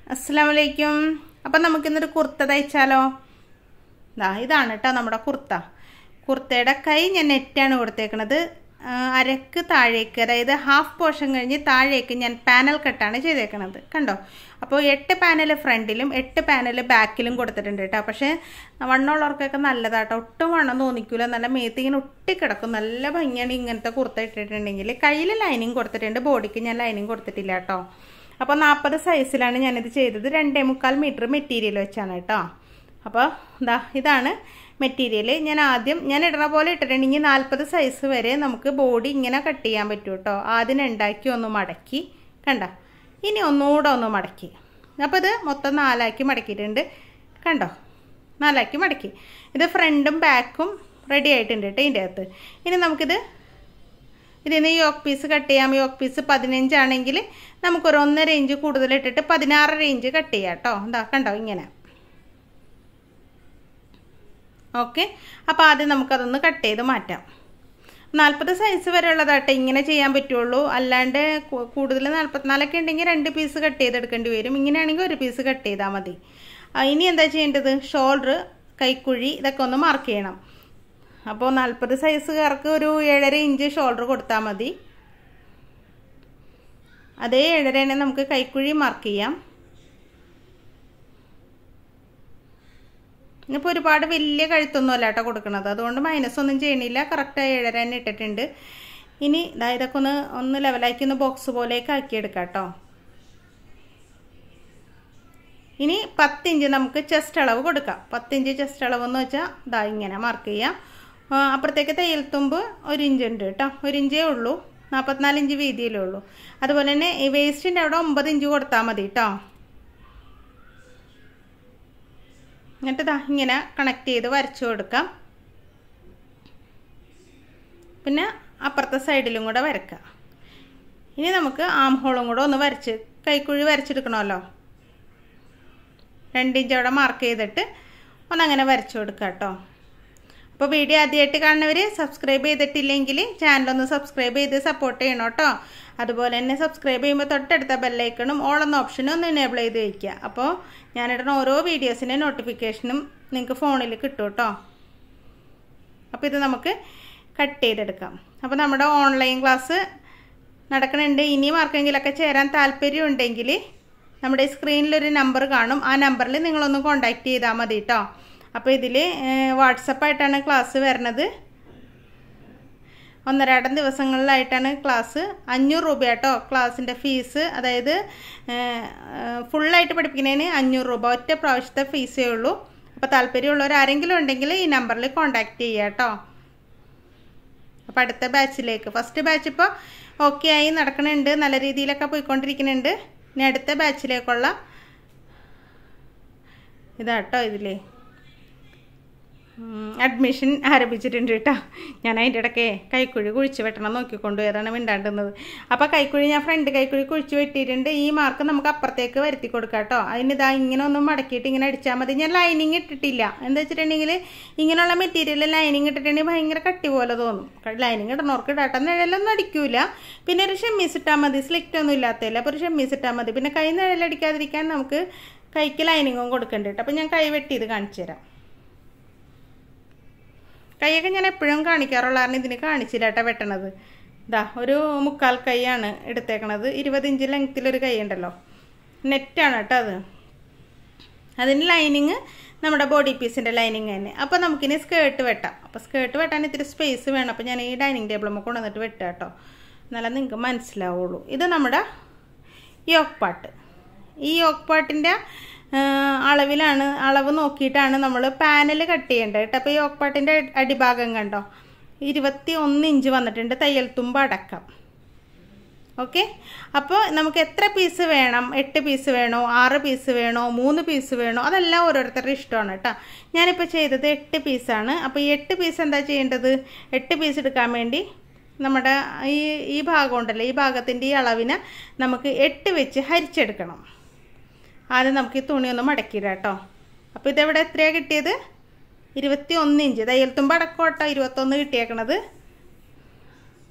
അസ്സാം വലൈക്കും അപ്പം നമുക്കിന്നൊരു കുർത്ത തയ്ച്ചാലോ ദാ ഇതാണ് കേട്ടോ നമ്മുടെ കുർത്ത കുർത്തയുടെ കൈ ഞാൻ നെറ്റാണ് കൊടുത്തേക്കണത് ആ, അരക്ക് താഴേക്ക് അതായത് ഹാഫ് പോർഷൻ കഴിഞ്ഞ് താഴേക്ക് ഞാൻ പാനൽ കട്ടാണ് ചെയ്തേക്കണത് കണ്ടോ അപ്പോൾ എട്ട് പാനൽ ഫ്രണ്ടിലും എട്ട് പാനൽ ബാക്കിലും കൊടുത്തിട്ടുണ്ട് കേട്ടോ പക്ഷേ വണ്ണമുള്ളവർക്കൊക്കെ നല്ലതാട്ടോ ഒട്ടും വണ്ണം തോന്നിക്കൂല നല്ല മേത്ത് ഇങ്ങനെ ഒട്ടിക്കിടക്കും നല്ല ഭംഗിയാണ് ഇങ്ങനത്തെ കുർത്ത ഇട്ടിട്ടുണ്ടെങ്കിൽ കയ്യിൽ ലൈനിങ് കൊടുത്തിട്ടുണ്ട് ബോഡിക്ക് ഞാൻ ലൈനിങ് കൊടുത്തിട്ടില്ല കേട്ടോ അപ്പോൾ നാൽപ്പത് സൈസിലാണ് ഞാനിത് ചെയ്തത് രണ്ടേ മുക്കാൽ മീറ്റർ മെറ്റീരിയൽ വെച്ചാണ് കേട്ടോ അപ്പോൾ ഇതാ ഇതാണ് മെറ്റീരിയൽ ഞാൻ ആദ്യം ഞാൻ ഇടണ പോലെ ഇട്ടിട്ടുണ്ടെങ്കിൽ നാൽപ്പത് സൈസ് വരെ നമുക്ക് ബോഡി ഇങ്ങനെ കട്ട് ചെയ്യാൻ പറ്റും കേട്ടോ ആദ്യം ഉണ്ടാക്കി ഒന്ന് മടക്കി കണ്ട ഇനി ഒന്നുകൂടെ ഒന്ന് മടക്കി അപ്പോൾ ഇത് മൊത്തം നാലാക്കി മടക്കിയിട്ടുണ്ട് കണ്ടോ നാലാക്കി മടക്കി ഇത് ഫ്രണ്ടും ബാക്കും റെഡി ആയിട്ടുണ്ട് കേട്ടോ ഇതിൻ്റെ അകത്ത് ഇനി നമുക്കിത് ഇതിന് യോക്ക് പീസ് കട്ട് ചെയ്യാം യോക്ക് പീസ് പതിനഞ്ചാണെങ്കിൽ നമുക്കൊരു ഒന്നര ഇഞ്ച് കൂടുതൽ ഇട്ടിട്ട് പതിനാറര ഇഞ്ച് കട്ട് ചെയ്യാം കേട്ടോ എന്താ കണ്ടോ ഇങ്ങനെ ഓക്കെ അപ്പോൾ ആദ്യം നമുക്കതൊന്ന് കട്ട് ചെയ്ത് മാറ്റാം നാൽപ്പത് സൈസ് വരെ ഉള്ളതാട്ടെ ഇങ്ങനെ ചെയ്യാൻ പറ്റുള്ളൂ അല്ലാണ്ട് കു- കൂടുതൽ നാൽപ്പത്തിനാലൊക്കെ ഉണ്ടെങ്കിൽ രണ്ട് പീസ് കട്ട് ചെയ്തെടുക്കേണ്ടി വരും ഇങ്ങനെയാണെങ്കിൽ ഒരു പീസ് കട്ട് ചെയ്താൽ മതി ആ, ഇനി എന്താ ചെയ്യേണ്ടത് ഷോൾഡർ കൈക്കുഴി ഇതൊക്കെ ഒന്ന് മാർക്ക് ചെയ്യണം അപ്പോൾ നാൽപ്പത് സൈസുകാർക്ക് ഒരു ഏഴര ഇഞ്ച് ഷോൾഡർ കൊടുത്താൽ മതി അതേ ഏഴര തന്നെ നമുക്ക് കൈക്കുഴി മാർക്ക് ചെയ്യാം ഇപ്പോൾ ഒരുപാട് വലിയ കഴുത്തൊന്നും അല്ല കേട്ടോ കൊടുക്കണത് അതുകൊണ്ട് മൈനസ് ഒന്നും ചെയ്യണില്ല കറക്റ്റായി ഏഴര തന്നെ ഇട്ടിട്ടുണ്ട് ഇനി ദാ ഇതൊക്കെ ഒന്ന് ഒന്ന് ലെവലാക്കി ഒന്ന് ബോക്സ് പോലെയൊക്കെ ആക്കിയെടുക്കാം കേട്ടോ ഇനി പത്തിഞ്ച് നമുക്ക് ചെസ്റ്റ് അളവ് കൊടുക്കാം പത്തിഞ്ച് ചെസ്റ്റ് അളവ് എന്ന് വെച്ചാൽ ദാ ഇങ്ങനെ മാർക്ക് ചെയ്യാം ആ, അപ്പുറത്തേക്ക് തയ്യൽ തുമ്പ് ഒരു ഇഞ്ച് ഉണ്ട് കേട്ടോ ഒരു ഇഞ്ചേ ഉള്ളൂ നാൽപ്പത്തിനാല് ഇഞ്ച് വീതിയിലേ ഉള്ളൂ അതുപോലെ തന്നെ ഈ വേസ്റ്റിൻ്റെ അവിടെ ഒമ്പത് ഇഞ്ച് കൊടുത്താൽ മതി കേട്ടോ എന്നിട്ട് ദാ ഇങ്ങനെ കണക്ട് ചെയ്ത് വരച്ചു കൊടുക്കാം പിന്നെ അപ്പുറത്തെ സൈഡിലും കൂടെ വരക്കാം ഇനി നമുക്ക് ആം ഹോളും കൂടെ ഒന്ന് വരച്ച് കൈക്കുഴി വരച്ചെടുക്കണമല്ലോ രണ്ട് ഇഞ്ച് അവിടെ മാർക്ക് ചെയ്തിട്ട് ഒന്നങ്ങനെ വരച്ചു കൊടുക്കുക കേട്ടോ അപ്പോൾ വീഡിയോ ആദ്യമായിട്ട് കാണുന്നവർ സബ്സ്ക്രൈബ് ചെയ്തിട്ടില്ലെങ്കിൽ ചാനലൊന്ന് സബ്സ്ക്രൈബ് ചെയ്ത് സപ്പോർട്ട് ചെയ്യണം കേട്ടോ അതുപോലെ തന്നെ സബ്സ്ക്രൈബ് ചെയ്യുമ്പോൾ തൊട്ടടുത്ത ബെല്ലൈക്കണും ഓൾ എന്ന ഓപ്ഷനും ഒന്ന് എനേബിൾ ചെയ്ത് വയ്ക്കുക അപ്പോൾ ഞാനിടുന്ന ഓരോ വീഡിയോസിൻ്റെ നോട്ടിഫിക്കേഷനും നിങ്ങൾക്ക് ഫോണിൽ കിട്ടും കേട്ടോ അപ്പോൾ ഇത് നമുക്ക് കട്ട് ചെയ്തെടുക്കാം അപ്പോൾ നമ്മുടെ ഓൺലൈൻ ക്ലാസ് നടക്കുന്നുണ്ട് ഇനിയും ആർക്കെങ്കിലൊക്കെ ചേരാൻ താല്പര്യം ഉണ്ടെങ്കിൽ നമ്മുടെ സ്ക്രീനിലൊരു നമ്പർ കാണും ആ നമ്പറിൽ നിങ്ങളൊന്ന് കോണ്ടാക്ട് ചെയ്താൽ മതി കേട്ടോ അപ്പോൾ ഇതിൽ വാട്സപ്പായിട്ടാണ് ക്ലാസ് വരണത് ഒന്നരാടം ദിവസങ്ങളിലായിട്ടാണ് ക്ലാസ് അഞ്ഞൂറ് രൂപ കേട്ടോ ക്ലാസ്സിൻ്റെ ഫീസ് അതായത് ഫുള്ളായിട്ട് പഠിപ്പിക്കുന്നതിന് അഞ്ഞൂറ് രൂപ ഒറ്റ പ്രാവശ്യത്തെ ഫീസേ ഉള്ളൂ അപ്പോൾ താല്പര്യമുള്ളവർ ആരെങ്കിലും ഉണ്ടെങ്കിൽ ഈ നമ്പറിൽ കോണ്ടാക്ട് ചെയ്യുക കേട്ടോ അപ്പോൾ അടുത്ത ബാച്ചിലേക്ക് ഫസ്റ്റ് ബാച്ച് ഇപ്പോൾ ഓക്കെ ആയി നടക്കണുണ്ട് നല്ല രീതിയിലൊക്കെ പോയിക്കൊണ്ടിരിക്കുന്നുണ്ട് ഇനി അടുത്ത ബാച്ചിലേക്കുള്ള ഇതാട്ടോ ഇതിലേ അഡ്മിഷൻ ആരംഭിച്ചിട്ടുണ്ട് കേട്ടോ ഞാൻ അതിൻ്റെ ഇടയ്ക്ക് കൈക്കുഴി കുഴിച്ച് വെട്ടണം നോക്കിക്കൊണ്ട് അതാണ് മിണ്ടാണ്ടുന്നത് അപ്പോൾ കൈക്കുഴി ഞാൻ ഫ്രണ്ട് കൈക്കുഴി കുഴിച്ച് വെട്ടിയിട്ടുണ്ട് ഈ മാർക്ക് നമുക്ക് അപ്പുറത്തേക്ക് വരുത്തി കൊടുക്കാം കേട്ടോ അതിന് ഇതാ ഇങ്ങനെ ഒന്നും മടക്കിയിട്ട് ഇങ്ങനെ അടിച്ചാൽ മതി ഞാൻ ലൈനിങ് ഇട്ടിട്ടില്ല എന്താ വെച്ചിട്ടുണ്ടെങ്കിൽ ഇങ്ങനെയുള്ള മെറ്റീരിയൽ ലൈനിങ് ഇട്ടിട്ടുണ്ടെങ്കിൽ ഭയങ്കര കട്ടി പോലെ തോന്നും ലൈനിങ് ഇടണവർക്ക് ഇടാട്ടം നിഴലൊന്നും അടിക്കൂല പിന്നെ ഒരു ഷെമ്മീസ് ഇട്ടാൽ മതി സ്ലിക്റ്റ് ഒന്നും ഇല്ലാത്തതില്ല അപ്പോൾ ഒരു ഷെമ്മീസ് ഇട്ടാൽ മതി പിന്നെ കൈ നിഴലടിക്കാതിരിക്കാൻ നമുക്ക് കൈക്ക് ലൈനിങ്ങും കൊടുക്കണ്ട കേട്ടോ അപ്പോൾ ഞാൻ കൈ വെട്ടിയത് കാണിച്ചു തരാം കൈയൊക്കെ ഞാൻ എപ്പോഴും കാണിക്കാറുള്ള കാരണം ഇതിന് കാണിച്ചില്ല കേട്ടോ വെട്ടണത് ഇതാ ഒരു മുക്കാൽ കൈയാണ് എടുത്തേക്കണത് ഇരുപത് ഇഞ്ച് ലെങ്ത്തിലൊരു കൈ ഉണ്ടല്ലോ നെറ്റാണ് കേട്ടോ അത് അതിന് ലൈനിങ് നമ്മുടെ ബോഡി പീസിൻ്റെ ലൈനിങ് തന്നെ അപ്പോൾ നമുക്കിനി സ്കേർട്ട് വെട്ടാം അപ്പോൾ സ്കേർട്ട് വെട്ടാൻ ഇത്തിരി സ്പേസ് വേണം അപ്പോൾ ഞാൻ ഈ ഡൈനിങ് ടേബിളുമ്പോൾ കൊണ്ടുവന്നിട്ട് വെട്ടാം കേട്ടോ എന്നാലേ നിങ്ങൾക്ക് മനസ്സിലാവുള്ളൂ ഇത് നമ്മുടെ യോക്ക് പാട്ട് ഈ യോക്ക് പാട്ടിൻ്റെ അളവിലാണ് അളവ് നോക്കിയിട്ടാണ് നമ്മൾ പാനൽ കട്ട് ചെയ്യേണ്ടത് കേട്ടോ അപ്പോൾ യോക്ക് പാട്ടിൻ്റെ അടിഭാഗം കണ്ടോ ഇരുപത്തി ഒന്ന് ഇഞ്ച് വന്നിട്ടുണ്ട് തയ്യൽ തുമ്പ് അടക്കം ഓക്കെ അപ്പോൾ നമുക്ക് എത്ര പീസ് വേണം എട്ട് പീസ് വേണോ ആറ് പീസ് വേണോ മൂന്ന് പീസ് വേണോ അതെല്ലാം ഓരോരുത്തരുടെ ഇഷ്ടമാണ് കേട്ടോ ഞാനിപ്പോൾ ചെയ്തത് എട്ട് പീസാണ് അപ്പോൾ ഈ എട്ട് പീസ് എന്താ ചെയ്യേണ്ടത് എട്ട് പീസ് എടുക്കാൻ വേണ്ടി നമ്മുടെ ഈ ഈ ഭാഗം ഉണ്ടല്ലോ ഈ ഭാഗത്തിൻ്റെ ഈ അളവിന് നമുക്ക് എട്ട് വെച്ച് ഹരിച്ചെടുക്കണം ആദ്യം നമുക്ക് ഈ തുണി ഒന്ന് മടക്കിയിടാം കേട്ടോ അപ്പോൾ ഇതെവിടെ എത്രയാണ് കിട്ടിയത് ഇരുപത്തി ഒന്ന് ഇഞ്ച് തയ്യൽ തുമ്പ് അടക്കോട്ടോ ഇരുപത്തൊന്ന് കിട്ടിയേക്കണത്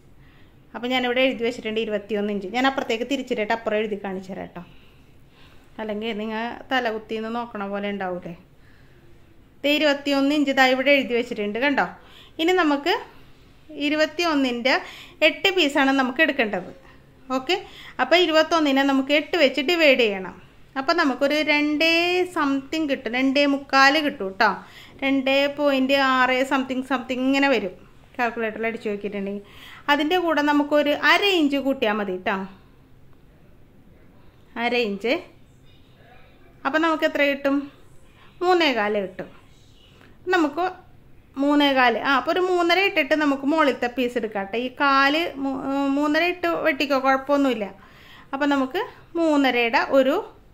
അപ്പോൾ ഞാനിവിടെ എഴുതി വെച്ചിട്ടുണ്ട് ഇരുപത്തിയൊന്ന് ഇഞ്ച് ഞാൻ അപ്പുറത്തേക്ക് തിരിച്ചിട്ട് അപ്പുറം എഴുതി കാണിച്ചു തരാം കേട്ടോ അല്ലെങ്കിൽ നിങ്ങൾ തലകുത്തിന്ന് നോക്കണ പോലെ ഉണ്ടാവൂലേ ഇത് ഇരുപത്തിയൊന്ന് ഇഞ്ച് ഇതാ ഇവിടെ എഴുതി വെച്ചിട്ടുണ്ട് കണ്ടോ ഇനി നമുക്ക് ഇരുപത്തിയൊന്നിൻ്റെ എട്ട് പീസാണ് നമുക്ക് എടുക്കേണ്ടത് ഓക്കെ അപ്പോൾ ഇരുപത്തൊന്നിനെ നമുക്ക് എട്ട് വെച്ച് ഡിവൈഡ് ചെയ്യണം അപ്പോൾ നമുക്കൊരു രണ്ടേ സംതിങ് കിട്ടും രണ്ടേ മുക്കാൽ കിട്ടും കേട്ടോ രണ്ടേ പോയിൻറ്റ് ആറ് സംതിങ് സംതിങ് ഇങ്ങനെ വരും കാൽക്കുലേറ്ററിൽ അടിച്ചു നോക്കിയിട്ടുണ്ടെങ്കിൽ അതിൻ്റെ കൂടെ നമുക്കൊരു അര ഇഞ്ച് കൂട്ടിയാൽ മതി കേട്ടോ അര ഇഞ്ച് അപ്പോൾ നമുക്ക് എത്ര കിട്ടും മൂന്നേ കാല് കിട്ടും നമുക്ക് മൂന്നേ കാല് ആ അപ്പോൾ ഒരു മൂന്നര ഇട്ടിട്ട് നമുക്ക് മുകളിലത്തെ പീസ് എടുക്കാം കേട്ടോ ഈ കാല് മൂ- മൂന്നര ഇട്ട് വെട്ടിക്കോ കുഴപ്പമൊന്നുമില്ല അപ്പോൾ നമുക്ക് മൂന്നരയുടെ ഒരു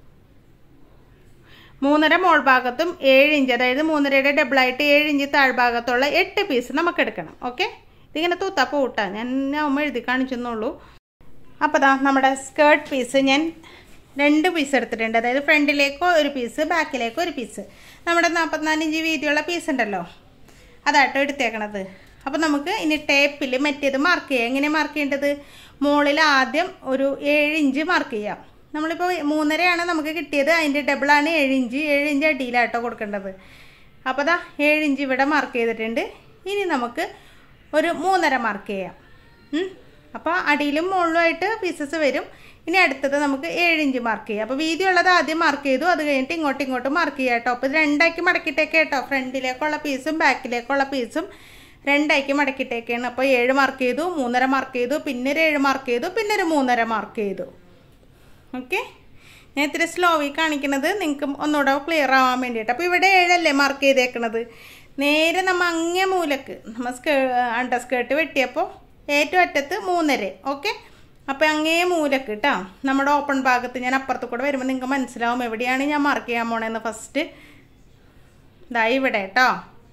മൂന്നര മോൾ ഭാഗത്തും ഏഴ് ഇഞ്ച് അതായത് മൂന്നരയുടെ ഡബിളായിട്ട് ഏഴ് ഇഞ്ച് താഴ്ഭാഗത്തുള്ള എട്ട് പീസ് നമുക്ക് എടുക്കണം ഓക്കെ ഇതിങ്ങനെ തൂത്തപ്പോൾ കൂട്ടാം ഞാൻ അമ്മ എഴുതി കാണിച്ചെന്നുള്ളൂ അപ്പോൾ ദാ നമ്മുടെ സ്കേർട്ട് പീസ് ഞാൻ രണ്ട് പീസ് എടുത്തിട്ടുണ്ട് അതായത് ഫ്രണ്ടിലേക്കോ ഒരു പീസ് ബാക്കിലേക്കോ ഒരു പീസ് നമ്മുടെ നാൽപ്പത്തിനാല് ഇഞ്ച് വീതിയുള്ള പീസ് ഉണ്ടല്ലോ അതാട്ടോ എടുത്തേക്കണത് അപ്പോൾ നമുക്ക് ഇനി ടേപ്പിൽ മറ്റേത് മാർക്ക് ചെയ്യാം എങ്ങനെ മാർക്ക് ചെയ്യേണ്ടത് മുകളിൽ ആദ്യം ഒരു ഏഴ് ഇഞ്ച് മാർക്ക് ചെയ്യാം നമ്മളിപ്പോൾ മൂന്നരയാണ് നമുക്ക് കിട്ടിയത് അതിൻ്റെ ഡബിളാണ് ഏഴ് ഇഞ്ച് ഏഴ് ഇഞ്ച് അടിയിലാട്ടോ കൊടുക്കേണ്ടത് അപ്പോൾ ദാ ഏഴ് ഇഞ്ച് ഇവിടെ മാർക്ക് ചെയ്തിട്ടുണ്ട് ഇനി നമുക്ക് ഒരു മൂന്നര മാർക്ക് ചെയ്യാം ഉം. അപ്പോൾ അടിയിലും മുകളിലുമായിട്ട് പീസസ് വരും ഇനി അടുത്തത് നമുക്ക് ഏഴ് ഇഞ്ച് മാർക്ക് ചെയ്യാം അപ്പോൾ വീതിയുള്ളത് ആദ്യം മാർക്ക് ചെയ്തു അത് കഴിഞ്ഞിട്ട് ഇങ്ങോട്ടും ഇങ്ങോട്ടും മാർക്ക് ചെയ്യാം കേട്ടോ അപ്പോൾ ഇത് രണ്ടാക്കി മടക്കിയിട്ടേക്ക് കേട്ടോ ഫ്രണ്ടിലേക്കുള്ള പീസും ബാക്കിലേക്കുള്ള പീസും രണ്ടാക്കി മടക്കിയിട്ടേക്കാണ് അപ്പോൾ ഏഴ് മാർക്ക് ചെയ്തു മൂന്നര മാർക്ക് ചെയ്തു പിന്നെ ഒരു ഏഴ് മാർക്ക് ചെയ്തു പിന്നെ ഒരു മൂന്നര മാർക്ക് ചെയ്തു ഓക്കെ ഞാൻ ഇത്തിരി സ്ലോവിൽ കാണിക്കുന്നത് നിങ്ങൾക്ക് ഒന്നുകൂടെ ക്ലിയർ ആവാൻ വേണ്ടിയിട്ട് അപ്പോൾ ഇവിടെ ഏഴല്ലേ മാർക്ക് ചെയ്തേക്കണത് നേരെ നമ്മൾ അങ്ങേ മൂലക്ക് നമ്മൾ സ്കേ അണ്ടർ സ്കേർട്ട് വെട്ടിയപ്പോൾ ഏറ്റവും അറ്റത്ത് മൂന്നര ഓക്കെ അപ്പോൾ അങ്ങേ മൂലക്ക് കേട്ടോ നമ്മുടെ ഓപ്പൺ ഭാഗത്ത് ഞാൻ അപ്പുറത്ത് കൂടെ വരുമ്പോൾ നിങ്ങൾക്ക് മനസ്സിലാവും എവിടെയാണ് ഞാൻ മാർക്ക് ചെയ്യാൻ പോണേന്ന് ഫസ്റ്റ് ഇതാ ഇവിടെ കേട്ടോ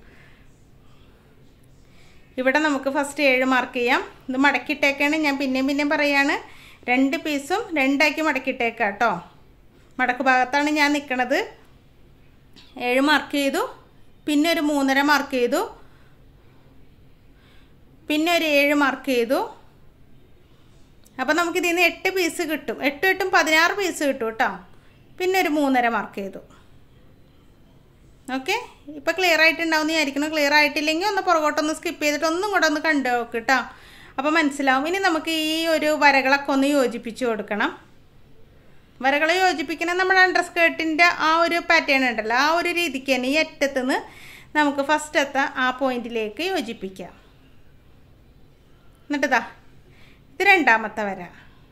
ഇവിടെ നമുക്ക് ഫസ്റ്റ് ഏഴ് മാർക്ക് ചെയ്യാം ഇത് മടക്കിയിട്ടേക്കാണ് ഞാൻ പിന്നെയും പിന്നെയും പറയാണ് രണ്ട് പീസും രണ്ടാക്കി മടക്കിയിട്ടേക്കാം കേട്ടോ മടക്ക് ഭാഗത്താണ് ഞാൻ നിൽക്കണത് ഏഴ് മാർക്ക് ചെയ്തു പിന്നെ ഒരു മൂന്നര മാർക്ക് ചെയ്തു പിന്നെ ഒരു ഏഴ് മാർക്ക് ചെയ്തു അപ്പോൾ നമുക്ക് ഇതിൽ നിന്ന് എട്ട് പീസ് കിട്ടും എട്ടും എട്ടും പതിനാറ് പീസ് കിട്ടും കേട്ടോ പിന്നെ ഒരു മൂന്നര മാർക്ക് ചെയ്തു ഓക്കെ ഇപ്പോൾ ക്ലിയർ ആയിട്ടുണ്ടാവുമെന്ന് വിചാരിക്കുന്നു ക്ലിയർ ആയിട്ടില്ലെങ്കിൽ ഒന്ന് പുറകോട്ടൊന്ന് സ്കിപ്പ് ചെയ്തിട്ട് ഒന്നും കൂടെ ഒന്ന് കണ്ടു നോക്ക് കേട്ടോ അപ്പോൾ മനസ്സിലാവും ഇനി നമുക്ക് ഈ ഒരു വരകളൊക്കെ ഒന്ന് യോജിപ്പിച്ച് കൊടുക്കണം വരകളെ യോജിപ്പിക്കണം നമ്മുടെ അണ്ടർ സ്കേർട്ടിൻ്റെ ആ ഒരു പാറ്റേൺ ഉണ്ടല്ലോ ആ ഒരു രീതിക്ക് തന്നെ ഈ അറ്റത്തുനിന്ന് നമുക്ക് ഫസ്റ്റത്തെ ആ പോയിന്റിലേക്ക് യോജിപ്പിക്കാം എന്നിട്ടിതാ ഇത് രണ്ടാമത്തെ വര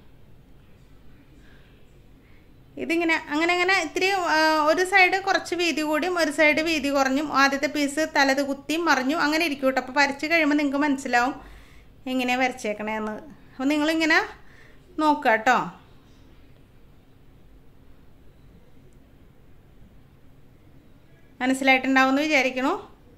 ഇതിങ്ങനെ അങ്ങനെ അങ്ങനെ ഇത്തിരി ആ, ഒരു സൈഡ് കുറച്ച് വീതി കൂടിയും ഒരു സൈഡ് വീതി കുറഞ്ഞും ആദ്യത്തെ പീസ് തലത് കുത്തിയും മറിഞ്ഞും അങ്ങനെ ഇരിക്കും കേട്ടോ അപ്പോൾ വരച്ച് കഴിയുമ്പോൾ നിങ്ങൾക്ക് മനസ്സിലാവും എങ്ങനെയാണ് വരച്ചേക്കണേന്ന് അപ്പോൾ നിങ്ങളിങ്ങനെ നോക്കുക കേട്ടോ മനസ്സിലായിട്ടുണ്ടാവുമെന്ന് വിചാരിക്കണു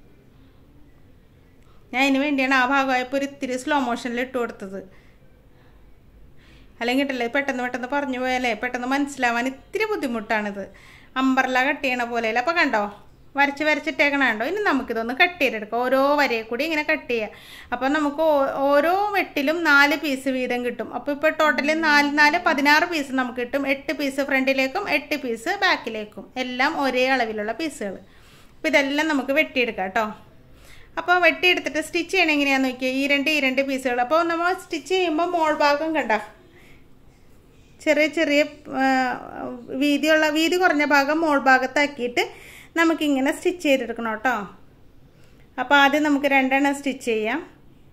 ഞാൻ ഇതിന് വേണ്ടിയാണ് ആ ഭാഗമായപ്പോൾ ഒരു ഇത്തിരി സ്ലോ മോഷനിൽ ഇട്ട് കൊടുത്തത് അല്ലെങ്കിൽ കിട്ടില്ലേ പെട്ടെന്ന് പെട്ടെന്ന് പറഞ്ഞു പോയാലേ പെട്ടെന്ന് മനസ്സിലാവാൻ ഇത്തിരി ബുദ്ധിമുട്ടാണിത് അമ്പർല കട്ട് ചെയ്യണ പോലെ അപ്പോൾ കണ്ടോ വരച്ച് വരച്ചിട്ടേക്കണ കണ്ടോ ഇനി നമുക്കിതൊന്ന് കട്ട് ചെയ്തെടുക്കാം ഓരോ വരയെ കൂടി ഇങ്ങനെ കട്ട് ചെയ്യാം അപ്പോൾ നമുക്ക് ഓ- ഓരോ വെട്ടിലും നാല് പീസ് വീതം കിട്ടും അപ്പോൾ ഇപ്പോൾ ടോട്ടൽ നാല് നാല് പതിനാറ് പീസ് നമുക്ക് കിട്ടും എട്ട് പീസ് ഫ്രണ്ടിലേക്കും എട്ട് പീസ് ബാക്കിലേക്കും എല്ലാം ഒരേ അളവിലുള്ള പീസുകൾ അപ്പോൾ ഇതെല്ലാം നമുക്ക് വെട്ടിയെടുക്കാം കേട്ടോ അപ്പോൾ വെട്ടിയെടുത്തിട്ട് സ്റ്റിച്ച് ചെയ്യണം എങ്ങനെയാണെന്ന് നോക്കിയാൽ ഈ രണ്ട് ഈ രണ്ട് പീസുകൾ അപ്പോൾ നമ്മൾ സ്റ്റിച്ച് ചെയ്യുമ്പോൾ മോൾ ഭാഗം കണ്ട ചെറിയ ചെറിയ ആ, വീതിയുള്ള വീതി കുറഞ്ഞ ഭാഗം മോൾ ഭാഗത്താക്കിയിട്ട് നമുക്കിങ്ങനെ സ്റ്റിച്ച് ചെയ്തെടുക്കണം കേട്ടോ അപ്പോൾ ആദ്യം നമുക്ക് രണ്ടെണ്ണം സ്റ്റിച്ച് ചെയ്യാം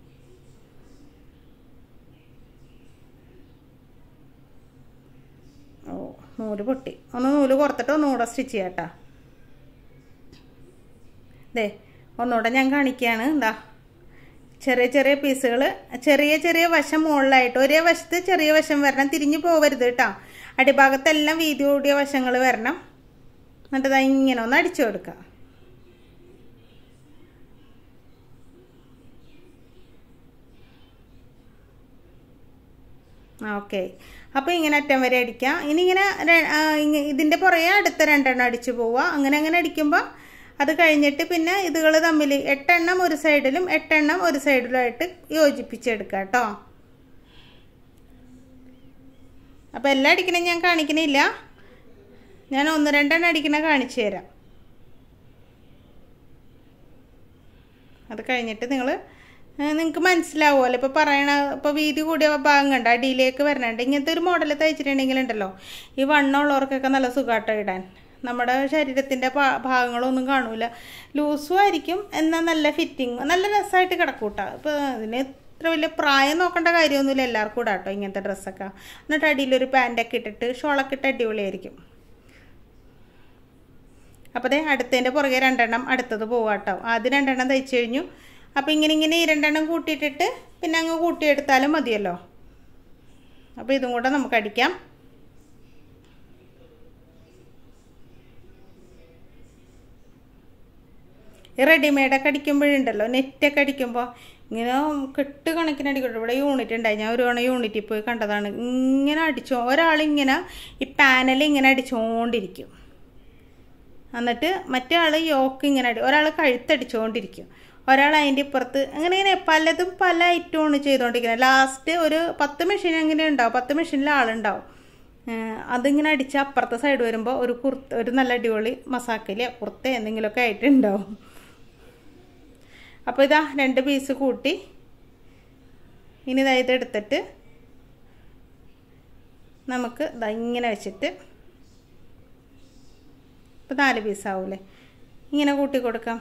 ഓ നൂല് പൊട്ടി ഒന്ന് നൂല് പുറത്തിട്ട് ഒന്നുകൂടെ സ്റ്റിച്ച് ചെയ്യാം കേട്ടോ ദേ ഒന്നുകൂടെ ഞാൻ കാണിക്കുകയാണ് എന്താ ചെറിയ ചെറിയ പീസുകൾ ചെറിയ ചെറിയ വശം മുകളിലായിട്ട് ഒരേ വശത്ത് ചെറിയ വശം വരണം തിരിഞ്ഞു പോകരുത് കേട്ടോ അടിഭാഗത്തെല്ലാം വീതി കൂടിയ വശങ്ങൾ വരണം എന്നിട്ട് ദാ ഇങ്ങനെ ഒന്ന് അടിച്ചു കൊടുക്കുക ഓക്കെ അപ്പോൾ ഇങ്ങനെ അറ്റം വരെ അടിക്കാം ഇനി ഇങ്ങനെ ര- ആ, ഇങ്ങ- ഇതിൻ്റെ പുറകെ അടുത്ത രണ്ടെണ്ണം അടിച്ചു പോവുക അങ്ങനെ അങ്ങനെ അടിക്കുമ്പോൾ അത് കഴിഞ്ഞിട്ട് പിന്നെ ഇതുകൾ തമ്മിൽ എട്ടെണ്ണം ഒരു സൈഡിലും എട്ടെണ്ണം ഒരു സൈഡിലുമായിട്ട് യോജിപ്പിച്ചെടുക്കുക കേട്ടോ അപ്പോൾ എല്ലാം അടിക്കണം ഞാൻ കാണിക്കണില്ല ഞാൻ ഒന്ന് രണ്ടെണ്ണം അടിക്കണ കാണിച്ചു തരാം അത് കഴിഞ്ഞിട്ട് നിങ്ങൾ നിങ്ങൾക്ക് മനസ്സിലാവുമല്ലോ ഇപ്പോൾ പറയണ ഇപ്പോൾ വീതി കൂടിയ ഭാഗം കണ്ട അടിയിലേക്ക് വരണുണ്ട് ഇങ്ങനത്തെ ഒരു മോഡൽ തയ്ച്ചിട്ടുണ്ടെങ്കിലുണ്ടല്ലോ ഈ വണ്ണമുള്ളവർക്കൊക്കെ നല്ല സുഖമായിട്ട് ഇടാൻ നമ്മുടെ ശരീരത്തിൻ്റെ ഭാഗങ്ങളൊന്നും കാണൂല ലൂസും ആയിരിക്കും എന്നാൽ നല്ല ഫിറ്റിങ് നല്ല രസമായിട്ട് കിടക്കൂട്ടാ ഇപ്പോൾ ഇതിന് ഇത്ര വലിയ പ്രായം നോക്കേണ്ട കാര്യമൊന്നുമില്ല എല്ലാവർക്കും കൂടെ കേട്ടോ ഇങ്ങനത്തെ ഡ്രസ്സൊക്കെ എന്നിട്ട് അടിയിലൊരു പാൻറ്റൊക്കെ ഇട്ടിട്ട് ഷോളൊക്കെ ഇട്ട് അടിപൊളിയായിരിക്കും അപ്പോൾ ദേ അടുത്തതിൻ്റെ പുറകെ രണ്ടെണ്ണം അടുത്തത് പോവാട്ടോ ആദ്യം രണ്ടെണ്ണം തയ്ച്ചു കഴിഞ്ഞു അപ്പോൾ ഇങ്ങനെ ഇങ്ങനെ ഈ രണ്ടെണ്ണം കൂട്ടിയിട്ടിട്ട് പിന്നെ അങ്ങ് കൂട്ടിയെടുത്താലും മതിയല്ലോ അപ്പോൾ ഇതും കൂടെ നമുക്ക് അടിക്കാം ഈ റെഡിമെയ്ഡൊക്കെ അടിക്കുമ്പോഴുണ്ടല്ലോ നെറ്റൊക്കെ അടിക്കുമ്പോൾ ഇങ്ങനെ കെട്ട് കണക്കിന് അടിക്കട്ടെ ഇവിടെ യൂണിറ്റ് ഉണ്ടായി ഞാൻ ഒരു തവണ യൂണിറ്റിൽ പോയി കണ്ടതാണ് ഇങ്ങനെ അടിച്ചോ ഒരാളിങ്ങനെ ഈ പാനൽ ഇങ്ങനെ അടിച്ചുകൊണ്ടിരിക്കും എന്നിട്ട് മറ്റേ ആൾ യോക്ക് ഇങ്ങനെ അടി ഒരാൾ കഴുത്തടിച്ചുകൊണ്ടിരിക്കും ഒരാൾ അതിൻ്റെ ഇപ്പുറത്ത് അങ്ങനെ ഇങ്ങനെ പലതും പല ഐറ്റമാണ് ചെയ്തുകൊണ്ടിരിക്കുന്നത് ലാസ്റ്റ് ഒരു പത്ത് മെഷീൻ എങ്ങനെ ഉണ്ടാവും പത്ത് മെഷീനിൽ ആളുണ്ടാവും അതിങ്ങനെ അടിച്ച് അപ്പുറത്തെ സൈഡ് വരുമ്പോൾ ഒരു കുർത്ത ഒരു നല്ല അടിപൊളി മസാക്കല് കുർത്ത എന്തെങ്കിലുമൊക്കെ ആയിട്ടുണ്ടാവും അപ്പോൾ ഇതാ രണ്ട് പീസ് കൂട്ടി ഇനി ഇതാ ഇതെടുത്തിട്ട് നമുക്ക് ഇതാ ഇങ്ങനെ വെച്ചിട്ട് ഇപ്പോൾ നാല് പീസാവൂലേ ഇങ്ങനെ കൂട്ടി കൊടുക്കാം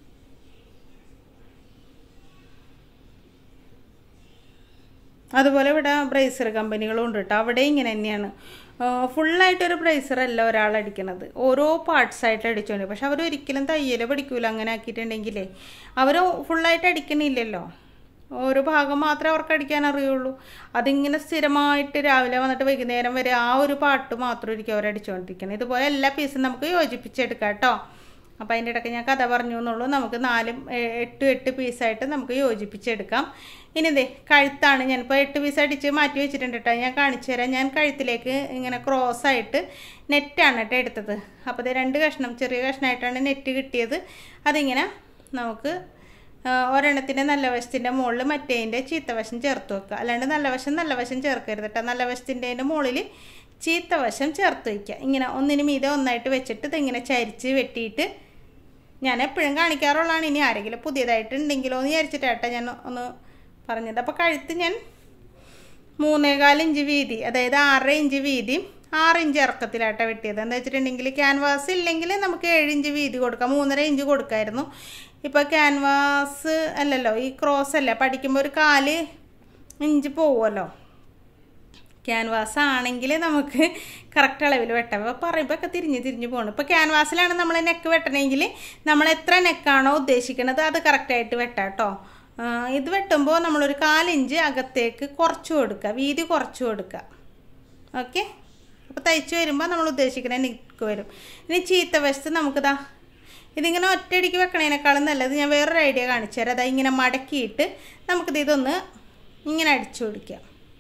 അതുപോലെ ഇവിടെ ബ്രേസർ കമ്പനികളും ഉണ്ട് കേട്ടോ അവിടെ ഇങ്ങനെ തന്നെയാണ് ഫുള്ളായിട്ടൊരു ബ്രേസറല്ല ഒരാൾ അടിക്കണത് ഓരോ പാർട്സായിട്ട് അടിച്ചോണ്ട് പക്ഷെ അവർ ഒരിക്കലും തയ്യൽ പഠിക്കൂല അങ്ങനെ ആക്കിയിട്ടുണ്ടെങ്കിലേ അവർ ഫുള്ളായിട്ട് അടിക്കണില്ലല്ലോ ഓരോ ഭാഗം മാത്രമേ അവർക്ക് അടിക്കാൻ അറിയുള്ളൂ അതിങ്ങനെ സ്ഥിരമായിട്ട് രാവിലെ വന്നിട്ട് വൈകുന്നേരം വരെ ആ ഒരു പാട്ട് മാത്രമായിരിക്കും അവർ അടിച്ചുകൊണ്ടിരിക്കുന്നത് ഇതുപോലെ എല്ലാ പീസും നമുക്ക് യോജിപ്പിച്ചെടുക്കാം കേട്ടോ അപ്പോൾ അതിൻ്റെ ഇടയ്ക്ക് ഞാൻ കഥ പറഞ്ഞു എന്നുള്ളൂ നമുക്ക് നാലും എട്ട് എട്ട് പീസായിട്ട് നമുക്ക് യോജിപ്പിച്ചെടുക്കാം ഇനി ഇതേ കഴുത്താണ് ഞാനിപ്പോൾ എട്ട് പീസ് അടിച്ച് മാറ്റി വെച്ചിട്ടുണ്ട് കേട്ടോ ഞാൻ കാണിച്ചു തരാം ഞാൻ കഴുത്തിലേക്ക് ഇങ്ങനെ ക്രോസ് ആയിട്ട് നെറ്റാണ് കേട്ടോ എടുത്തത് അപ്പോൾ ഇത് രണ്ട് കഷ്ണം ചെറിയ കഷ്ണമായിട്ടാണ് നെറ്റ് കിട്ടിയത് അതിങ്ങനെ നമുക്ക് ഒരെണ്ണത്തിൻ്റെ നല്ല വശത്തിൻ്റെ മുകളിൽ മറ്റേതിൻ്റെ ചീത്തവശം ചേർത്ത് വെക്കുക അല്ലാണ്ട് നല്ല വശം നല്ല വശം ചേർക്കരുത് കേട്ടോ നല്ല വശത്തിൻ്റെ മുകളിൽ ചീത്ത വശം ചേർത്ത് വയ്ക്കുക ഇങ്ങനെ ഒന്നിന് മീതെ ഒന്നായിട്ട് വെച്ചിട്ട് ഇതിങ്ങനെ ചരിച്ച് വെട്ടിയിട്ട് ഞാൻ എപ്പോഴും കാണിക്കാറുള്ളതാണ് ഇനി ആരെങ്കിലും പുതിയതായിട്ട് ഉണ്ടെങ്കിലോ എന്ന് വിചാരിച്ചിട്ടാട്ടെ ഞാൻ ഒന്ന് പറഞ്ഞത് അപ്പോൾ കഴുത്ത് ഞാൻ മൂന്നേകാൽ ഇഞ്ച് വീതി അതായത് ആറര ഇഞ്ച് വീതിയും ആറ് ഇഞ്ച് ഇറക്കത്തിലാട്ടോ വെട്ടിയത് എന്താ വെച്ചിട്ടുണ്ടെങ്കിൽ ക്യാൻവാസ് ഇല്ലെങ്കിൽ നമുക്ക് ഏഴ് ഇഞ്ച് വീതി കൊടുക്കാം മൂന്നര ഇഞ്ച് കൊടുക്കായിരുന്നു ഇപ്പോൾ ക്യാൻവാസ് അല്ലല്ലോ ഈ ക്രോസ് അല്ലേ പഠിക്കുമ്പോൾ ഒരു കാല് ഇഞ്ച് പോവുമല്ലോ ക്യാൻവാസ് ആണെങ്കിൽ നമുക്ക് കറക്റ്റ് അളവിൽ വെട്ടാം അപ്പോൾ പറയുമ്പോൾ ഒക്കെ തിരിഞ്ഞ് തിരിഞ്ഞ് പോകണം ഇപ്പോൾ ക്യാൻവാസിലാണ് നമ്മൾ നെക്ക് വെട്ടണമെങ്കിൽ നമ്മൾ എത്ര നെക്കാണോ ഉദ്ദേശിക്കുന്നത് അത് കറക്റ്റായിട്ട് വെട്ടാം കേട്ടോ ഇത് വെട്ടുമ്പോൾ നമ്മളൊരു കാലിഞ്ച് അകത്തേക്ക് കുറച്ച് കൊടുക്കുക വീതി കുറച്ച് കൊടുക്കുക ഓക്കെ അപ്പോൾ തയ്ച്ച് വരുമ്പോൾ നമ്മൾ ഉദ്ദേശിക്കുന്ന നെക്ക് വരും ഇനി ചീത്ത വശത്ത് നമുക്കിതാ ഇതിങ്ങനെ ഒറ്റയടിക്ക് വെക്കണതിനേക്കാളും നല്ലത് ഞാൻ വേറൊരു ഐഡിയ കാണിച്ചു തരാം അതാ ഇങ്ങനെ മടക്കിയിട്ട് നമുക്കിത് ഇതൊന്ന് ഇങ്ങനെ അടിച്ചു കൊടുക്കാം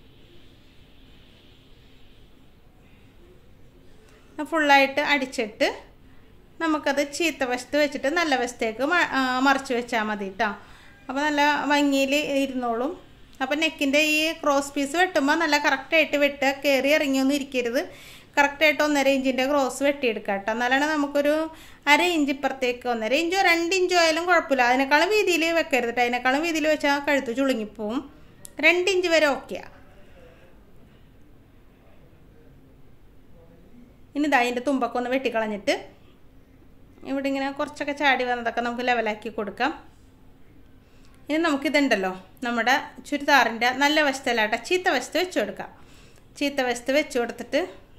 ഫുള്ളായിട്ട് അടിച്ചിട്ട് നമുക്കത് ചീത്ത വശത്ത് വെച്ചിട്ട് നല്ല വശത്തേക്ക് മറിച്ച് വെച്ചാൽ മതി കേട്ടോ അപ്പോൾ നല്ല ഭംഗിയിൽ ഇരുന്നോളും അപ്പോൾ നെക്കിൻ്റെ ഈ ക്രോസ് പീസ് വെട്ടുമ്പോൾ നല്ല കറക്റ്റായിട്ട് വെട്ടുക കയറി ഇറങ്ങിയൊന്നും ഇരിക്കരുത് കറക്റ്റായിട്ട് ഒന്നര ഇഞ്ചിൻ്റെ ക്രോസ് വെട്ടിയെടുക്കുക കേട്ടോ എന്നാലാണ് നമുക്കൊരു അര ഇഞ്ച് ഇപ്പുറത്തേക്ക് ഒന്നര ഇഞ്ചോ രണ്ട് ഇഞ്ചോ ആയാലും കുഴപ്പമില്ല അതിനേക്കാളും വീതിയിൽ വെക്കരുത് കേട്ടോ അതിനേക്കാളും വീതിയിൽ വെച്ചാൽ കഴുത്ത് ചുളുങ്ങിപ്പോവും രണ്ട് ഇഞ്ച് വരെ ഓക്കെയാണ് ഇനി ഇതാ അതിൻ്റെ തുമ്പൊക്കെ ഒന്ന് വെട്ടിക്കളഞ്ഞിട്ട് ഇവിടെ ഇങ്ങനെ കുറച്ചൊക്കെ ചാടി വന്നതൊക്കെ നമുക്ക് ലെവലാക്കി കൊടുക്കാം ഇനി നമുക്കിതുണ്ടല്ലോ നമ്മുടെ ചുരിദാറിൻ്റെ നല്ല വശത്തല്ലാട്ട ചീത്ത വശത്ത് വെച്ച് കൊടുക്കാം ചീത്ത വശത്ത് വെച്ച് കൊടുത്തിട്ട്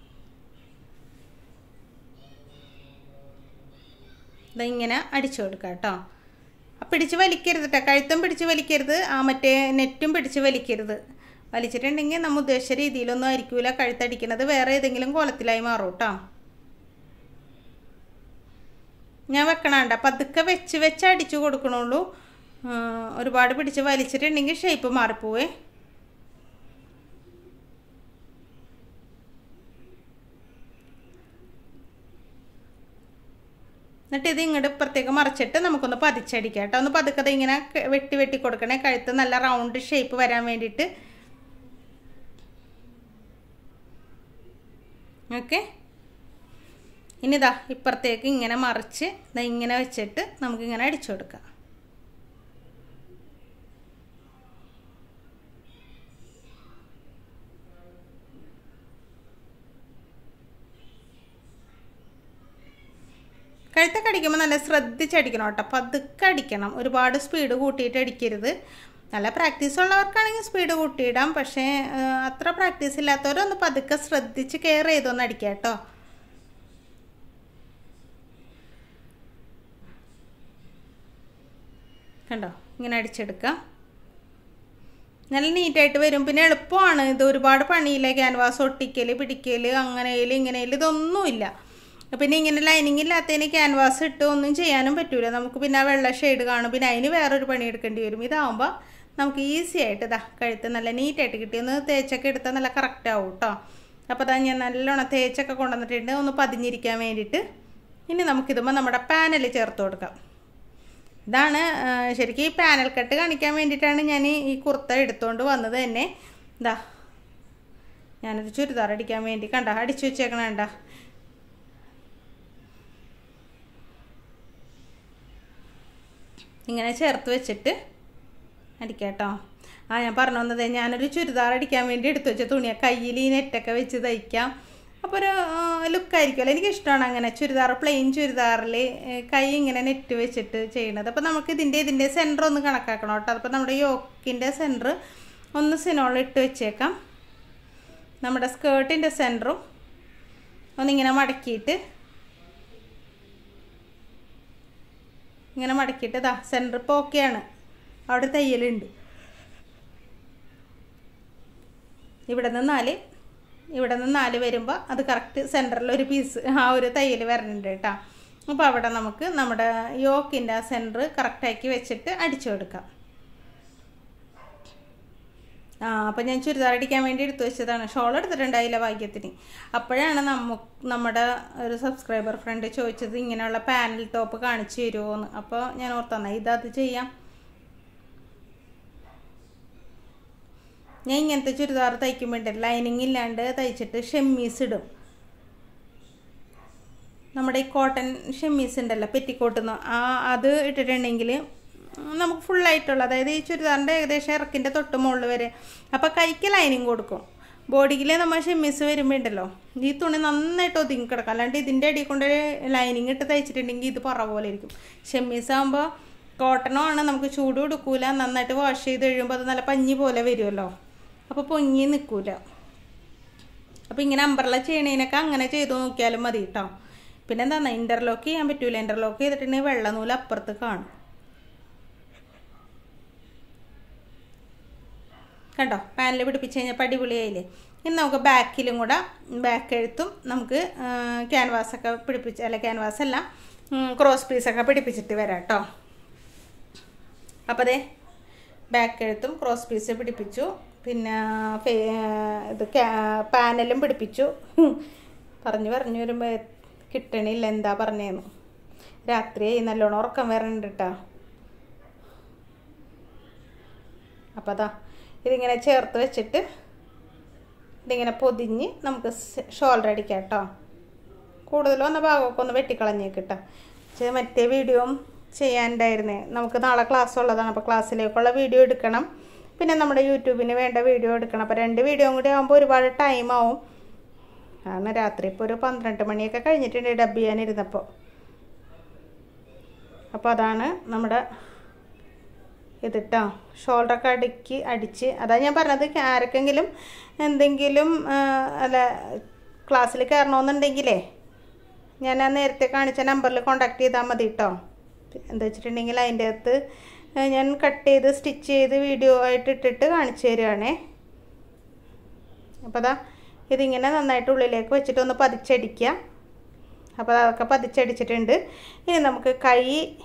ഇതിങ്ങനെ അടിച്ചു കൊടുക്കാം കേട്ടോ പിടിച്ച് വലിക്കരുത് കേട്ടോ കഴുത്തും പിടിച്ച് വലിക്കരുത് ആ മറ്റേ നെറ്റും പിടിച്ച് വലിക്കരുത് വലിച്ചിട്ടുണ്ടെങ്കിൽ നമ്മൾ ഉദ്ദേശിച്ച രീതിയിലൊന്നും ആയിരിക്കില്ല കഴുത്തടിക്കുന്നത് വേറെ ഏതെങ്കിലും കോലത്തിലായി മാറും കേട്ടോ ഞാൻ വെക്കണണ്ട പതുക്കെ വെച്ച് വെച്ച് അടിച്ചു കൊടുക്കണുള്ളൂ ഒരുപാട് പിടിച്ച് വലിച്ചിട്ടുണ്ടെങ്കിൽ ഷേപ്പ് മാറിപ്പോവേ എന്നിട്ട് ഇത് ഇങ്ങോട്ട് ഇപ്പുറത്തേക്ക് മറിച്ചിട്ട് നമുക്കൊന്ന് പതിച്ചടിക്കാം കേട്ടോ ഒന്ന് പതുക്കത് ഇങ്ങനെ വെട്ടി വെട്ടി കൊടുക്കണേ കഴുത്ത് നല്ല റൗണ്ട് ഷേപ്പ് വരാൻ വേണ്ടിയിട്ട് ഓക്കെ ഇനി ഇതാ ഇപ്പുറത്തേക്ക് ഇങ്ങനെ മറിച്ച് ദാ ഇങ്ങനെ വെച്ചിട്ട് നമുക്കിങ്ങനെ അടിച്ചു കൊടുക്കാം കഴുത്തൊക്കെ അടിക്കുമ്പോൾ നല്ല ശ്രദ്ധിച്ചടിക്കണം കേട്ടോ പതുക്കെ അടിക്കണം ഒരുപാട് സ്പീഡ് കൂട്ടിയിട്ട് അടിക്കരുത് നല്ല പ്രാക്ടീസ് ഉള്ളവർക്കാണെങ്കിൽ സ്പീഡ് കൂട്ടിയിടാം പക്ഷേ ആ, അത്ര പ്രാക്ടീസ് ഇല്ലാത്തവരൊന്ന് പതുക്കെ ശ്രദ്ധിച്ച് കെയർ ചെയ്തൊന്ന് അടിക്കാം കേട്ടോ കണ്ടോ ഇങ്ങനെ അടിച്ചെടുക്കാം നല്ല നീറ്റായിട്ട് വരും പിന്നെ എളുപ്പമാണ് ഇത് ഒരുപാട് പണിയില്ല ക്യാൻവാസ് ഒട്ടിക്കൽ പിടിക്കൽ അങ്ങനെയിൽ ഇങ്ങനെയിൽ ഇതൊന്നുമില്ല പിന്നെ ഇങ്ങനെ ലൈനിങ് ഇല്ലാത്തതിന് ക്യാൻവാസ് ഇട്ട് ഒന്നും ചെയ്യാനും പറ്റൂല നമുക്ക് പിന്നെ ആ വെള്ള ഷെയ്ഡ് കാണും പിന്നെ അതിന് വേറൊരു പണി എടുക്കേണ്ടി വരും ഇതാവുമ്പോൾ നമുക്ക് ഈസി ആയിട്ട് ഇതാ കഴുത്ത് നല്ല നീറ്റായിട്ട് കിട്ടി ഒന്ന് തേച്ചൊക്കെ എടുത്താൽ നല്ല കറക്റ്റ് ആവും കേട്ടോ അപ്പോൾ അതാ ഞാൻ നല്ലോണം തേച്ചൊക്കെ കൊണ്ടുവന്നിട്ടുണ്ട് ഒന്ന് പതിഞ്ഞിരിക്കാൻ വേണ്ടിയിട്ട് ഇനി നമുക്കിതുമ്പോൾ നമ്മുടെ പാനൽ ചേർത്ത് കൊടുക്കാം ഇതാണ് ആ, ശരിക്കും ഈ പാനൽ കട്ട് കാണിക്കാൻ വേണ്ടിയിട്ടാണ് ഞാൻ ഈ ഈ കുർത്ത എടുത്തുകൊണ്ട് വന്നത് തന്നെ ഇതാ ഞാനൊരു ചുരിദാർ അടിക്കാൻ വേണ്ടി കണ്ട അടിച്ചു വെച്ചേക്കണ കണ്ട ഇങ്ങനെ ചേർത്ത് വെച്ചിട്ട് അടിക്കാട്ടോ ആ ഞാൻ പറഞ്ഞു വന്നത് ഞാനൊരു ചുരിദാർ അടിക്കാൻ വേണ്ടി എടുത്തു വെച്ച തുണിയാണ് കയ്യിൽ ഈ നെറ്റൊക്കെ വെച്ച് തയ്ക്കാം അപ്പോൾ ഒരു ലുക്കായിരിക്കുമല്ലോ എനിക്കിഷ്ടമാണ് അങ്ങനെ ചുരിദാർ പ്ലെയിൻ ചുരിദാറിൽ കൈ ഇങ്ങനെ നെറ്റ് വെച്ചിട്ട് ചെയ്യണത് അപ്പോൾ നമുക്ക് ഇതിൻ്റെ ഇതിൻ്റെ സെൻറ്റർ ഒന്ന് കണക്കാക്കണം കേട്ടോ അപ്പോൾ നമ്മുടെ യോക്കിൻ്റെ സെൻറ്റർ ഒന്ന് സിനോൾ ഇട്ട് വെച്ചേക്കാം നമ്മുടെ സ്കേർട്ടിൻ്റെ സെൻറ്ററും ഒന്നിങ്ങനെ മടക്കിയിട്ട് ഇങ്ങനെ മടക്കിയിട്ട് ഇതാ സെൻറ്റർ ഇപ്പോൾ ഓക്കെയാണ് അവിടെ തയ്യലുണ്ട് ഇവിടെ നിന്ന് നാല് ഇവിടെ നിന്ന് നാല് വരുമ്പോൾ അത് കറക്റ്റ് സെൻറ്ററിൽ ഒരു പീസ് ആ ഒരു തയ്യൽ വരണുണ്ട് കേട്ടോ അപ്പോൾ അവിടെ നമുക്ക് നമ്മുടെ യോക്കിൻ്റെ ആ സെൻറ്റർ കറക്റ്റാക്കി വെച്ചിട്ട് അടിച്ചു കൊടുക്കാം ആ അപ്പം ഞാൻ ചുരിദാർ അടിക്കാൻ വേണ്ടി എടുത്തു വെച്ചതാണ് ഷോൾ എടുത്തിട്ടുണ്ടായില്ല ഭാഗ്യത്തിന് അപ്പോഴാണ് നമ്മ നമ്മുടെ ഒരു സബ്സ്ക്രൈബർ ഫ്രണ്ട് ചോദിച്ചത് ഇങ്ങനെയുള്ള പാനൽ ടോപ്പ് കാണിച്ചു തരുമോ എന്ന് അപ്പോൾ ഞാൻ ഓർത്തന്ന ഇതത് ചെയ്യാം ഞാൻ ഇങ്ങനത്തെ ചുരിദാർ തയ്ക്കുമ്പോണ്ട് ലൈനിങ് ഇല്ലാണ്ട് തയ്ച്ചിട്ട് ഷെമ്മീസ് ഇടും നമ്മുടെ ഈ കോട്ടൺ ഷെമ്മീസ് ഉണ്ടല്ലോ പെറ്റിക്കോട്ടുന്ന ആ അത് ഇട്ടിട്ടുണ്ടെങ്കിൽ നമുക്ക് ഫുള്ളായിട്ടുള്ള അതായത് ഈ ചുരിദാറിൻ്റെ ഏകദേശം ഇറക്കിൻ്റെ തൊട്ട് മുകളിൽ വരെ അപ്പോൾ കൈക്ക് ലൈനിങ് കൊടുക്കും ബോഡിയിൽ നമ്മൾ ഷെമ്മീസ് വരുമ്പോൾ ഉണ്ടല്ലോ ഈ തുണി നന്നായിട്ട് ഒതുങ്ങി കിടക്കും അല്ലാണ്ട് ഇതിൻ്റെ അടിയിൽ കൊണ്ട് ലൈനിങ് ഇട്ട് തയ്ച്ചിട്ടുണ്ടെങ്കിൽ ഇത് പറ പോലെ ഇരിക്കും ഷെമ്മീസ് ആകുമ്പോൾ കോട്ടണോ ആണ് നമുക്ക് ചൂട് കൊടുക്കൂല നന്നായിട്ട് വാഷ് ചെയ്ത് കഴിയുമ്പോൾ അത് നല്ല പഞ്ഞി പോലെ വരുമല്ലോ അപ്പോൾ പൊങ്ങി നിൽക്കൂല അപ്പോൾ ഇങ്ങനെ അമ്പർല ചെയ്യണതിനൊക്കെ അങ്ങനെ ചെയ്തു നോക്കിയാലും മതി കേട്ടോ പിന്നെ എന്താ ഇൻ്റർലോക്ക് ചെയ്യാൻ പറ്റൂല ഇൻ്റർലോക്ക് ചെയ്തിട്ടുണ്ടെങ്കിൽ വെള്ള നൂല് അപ്പുറത്ത് കാണും കണ്ടോ പാനിൽ പിടിപ്പിച്ച് കഴിഞ്ഞാൽ അടിപൊളിയായില്ലേ ഇനി നമുക്ക് ബാക്കിലും കൂടെ ബാക്ക് എഴുത്തും നമുക്ക് ക്യാൻവാസൊക്കെ പിടിപ്പിച്ച് അല്ല ക്യാൻവാസ് അല്ല ക്രോസ് പീസൊക്കെ പിടിപ്പിച്ചിട്ട് വരാം കേട്ടോ അപ്പോൾ അതെ ബാക്ക് എഴുത്തും ക്രോസ് പീസ് പിടിപ്പിച്ചു പിന്നെ ഫേ- ഇത് പാനലും പിടിപ്പിച്ചു പറഞ്ഞു പറഞ്ഞു വരുമ്പോൾ കിട്ടണില്ല എന്താ പറഞ്ഞേന്ന് രാത്രിയായി നല്ലോണം ഉറക്കം വരണുണ്ട് കേട്ടോ അപ്പോൾ അതാ ഇതിങ്ങനെ ചേർത്ത് വെച്ചിട്ട് ഇതിങ്ങനെ പൊതിഞ്ഞ് നമുക്ക് ഷോൾഡർ അടിക്കാം കേട്ടോ കൂടുതൽ വന്ന ഭാഗമൊക്കെ ഒന്ന് വെട്ടിക്കളഞ്ഞേക്കിട്ടോ പക്ഷേ മറ്റേ വീഡിയോ ചെയ്യാനുണ്ടായിരുന്നേ നമുക്ക് നാളെ ക്ലാസ് ഉള്ളതാണ് അപ്പോൾ ക്ലാസ്സിലേക്കുള്ള വീഡിയോ എടുക്കണം പിന്നെ നമ്മുടെ യൂട്യൂബിന് വേണ്ട വീഡിയോ എടുക്കണം അപ്പോൾ രണ്ട് വീഡിയോ കൂടി ആകുമ്പോൾ ഒരുപാട് ടൈം ആവും കാരണം രാത്രി ഇപ്പോൾ ഒരു പന്ത്രണ്ട് മണിയൊക്കെ കഴിഞ്ഞിട്ടുണ്ട് ഡബ് ചെയ്യാനിരുന്നപ്പോൾ അപ്പോൾ അതാണ് നമ്മുടെ ഇതിട്ടോ ഷോൾഡറൊക്കെ അടുക്കി അടിച്ച് അതാ ഞാൻ പറഞ്ഞത് ആർക്കെങ്കിലും എന്തെങ്കിലും ആ, അല്ല ക്ലാസ്സിൽ കയറണമെന്നുണ്ടെങ്കിലേ ഞാൻ ആ നേരത്തെ കാണിച്ച നമ്പറിൽ കോണ്ടാക്ട് ചെയ്താൽ മതി കേട്ടോ എന്താ വെച്ചിട്ടുണ്ടെങ്കിൽ അതിൻ്റെ അകത്ത് ഞാൻ കട്ട് ചെയ്ത് സ്റ്റിച്ച് ചെയ്ത് വീഡിയോ ആയിട്ട് ഇട്ടിട്ട് കാണിച്ചു തരുവാണേ അപ്പോൾ അതാ ഇതിങ്ങനെ നന്നായിട്ട് ഉള്ളിലേക്ക് വെച്ചിട്ട് ഒന്ന് പതിച്ചടിക്കുക അപ്പോൾ അതൊക്കെ പതിച്ചടിച്ചിട്ടുണ്ട് ഇനി നമുക്ക് കൈ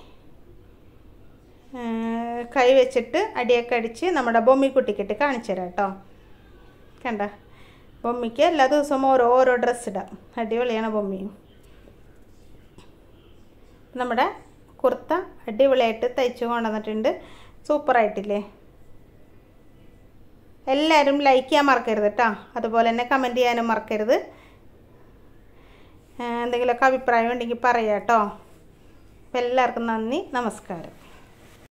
ആ, കൈ വെച്ചിട്ട് അടിയൊക്കെ അടിച്ച് നമ്മുടെ ബൊമ്മിക്കുട്ടിക്കിട്ട് കാണിച്ചു തരാം കേട്ടോ കണ്ട ബൊമ്മിക്ക് എല്ലാ ദിവസവും ഓരോ ഓരോ ഡ്രസ്സ് ഇടാം അടിപൊളിയാണ് ബൊമ്മിയും നമ്മുടെ കുർത്ത അടിപൊളിയായിട്ട് തയ്ച്ചു കൊണ്ടുവന്നിട്ടുണ്ട് സൂപ്പറായിട്ടില്ലേ എല്ലാവരും ലൈക്ക് ചെയ്യാൻ മറക്കരുത് കേട്ടോ അതുപോലെ തന്നെ കമൻറ്റ് ചെയ്യാനും മറക്കരുത് എന്തെങ്കിലുമൊക്കെ അഭിപ്രായം ഉണ്ടെങ്കിൽ പറയാം കേട്ടോ അപ്പം എല്ലാവർക്കും നന്ദി നമസ്കാരം